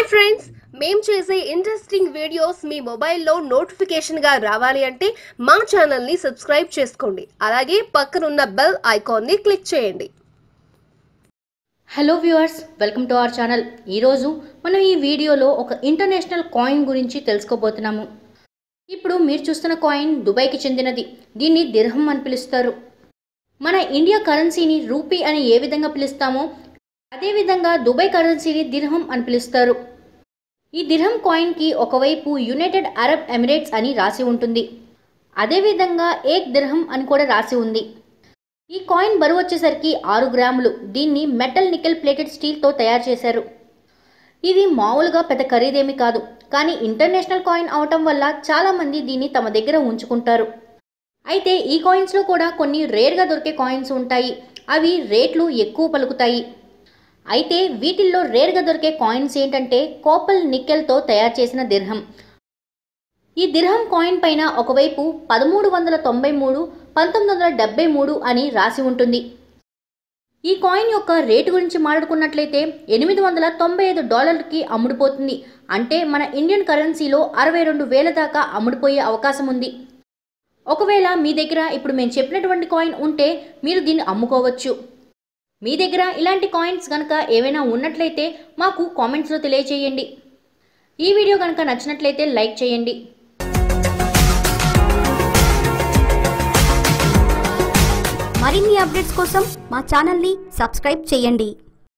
hi friends మేం చేసే interesting videos మీ మొబైల్లో నోటిఫికేషన్గా రావాలి అంటే మా ఛానల్ని సబ్స్క్రైబ్ చేసుకోండి అలాగే పక్కనున్న బెల్ ఐకాన్ని క్లిక్ చేయండి hello viewers welcome to our channel ఈరోజు మనం ఈ వీడియోలో ఒక ఇంటర్నేషనల్ కాయిన్ గురించి తెలుసుకోబోతున్నాము ఇప్పుడు మీరు చూస్తున్న కాయిన్ దుబాయ్కి చెందినది దీన్ని దిర్హం అని పిలుస్తారు మన ఇండియా కరెన్సీని రూపీ అని ఏ విధంగా పిలుస్తామో అదేవిధంగా దుబాయ్ కరెన్సీని దిర్హం అని పిలుస్తారు ఈ దిర్హం కాయిన్కి ఒకవైపు యునైటెడ్ అరబ్ ఎమిరేట్స్ అని రాసి ఉంటుంది అదేవిధంగా ఏక్ దిర్హం అని కూడా రాసి ఉంది ఈ కాయిన్ బరువు వచ్చేసరికి ఆరు గ్రాములు దీన్ని మెటల్ నికెల్ ప్లేటెడ్ స్టీల్తో తయారు చేశారు ఇది మామూలుగా పెద్ద ఖరీదేమీ కాదు కానీ ఇంటర్నేషనల్ కాయిన్ అవటం వల్ల చాలామంది దీన్ని తమ దగ్గర ఉంచుకుంటారు అయితే ఈ కాయిన్స్లో కూడా కొన్ని రేర్గా దొరికే కాయిన్స్ ఉంటాయి అవి రేట్లు ఎక్కువ పలుకుతాయి అయితే వీటిల్లో రేర్గా దొరికే కాయిన్స్ ఏంటంటే కోపల్ నికెల్తో తయారు చేసిన దిర్హం ఈ దిర్హం కాయిన్ పైన ఒకవైపు పదమూడు వందల తొంభై మూడు పంతొమ్మిది వందల డెబ్బై మూడు అని రాసి ఉంటుంది ఈ కాయిన్ యొక్క రేటు గురించి మాట్లాడుకున్నట్లయితే ఎనిమిది వందల తొంభై ఐదు డాలర్లకి అమ్ముడుపోతుంది అంటే మన ఇండియన్ కరెన్సీలో అరవై రెండు వేల దాకా అమ్ముడుపోయే అవకాశం ఉంది ఒకవేళ మీ దగ్గర ఇప్పుడు మేము చెప్పినటువంటి కాయిన్ ఉంటే మీరు దీన్ని అమ్ముకోవచ్చు మీ దగ్గర ఇలాంటి కాయిన్స్ కనుక ఏవైనా ఉన్నట్లయితే మాకు కామెంట్స్లో తెలియచేయండి ఈ వీడియో కనుక నచ్చినట్లయితే లైక్ చేయండి మరిన్ని అప్డేట్స్ కోసం మా ఛానల్ని సబ్స్క్రైబ్ చేయండి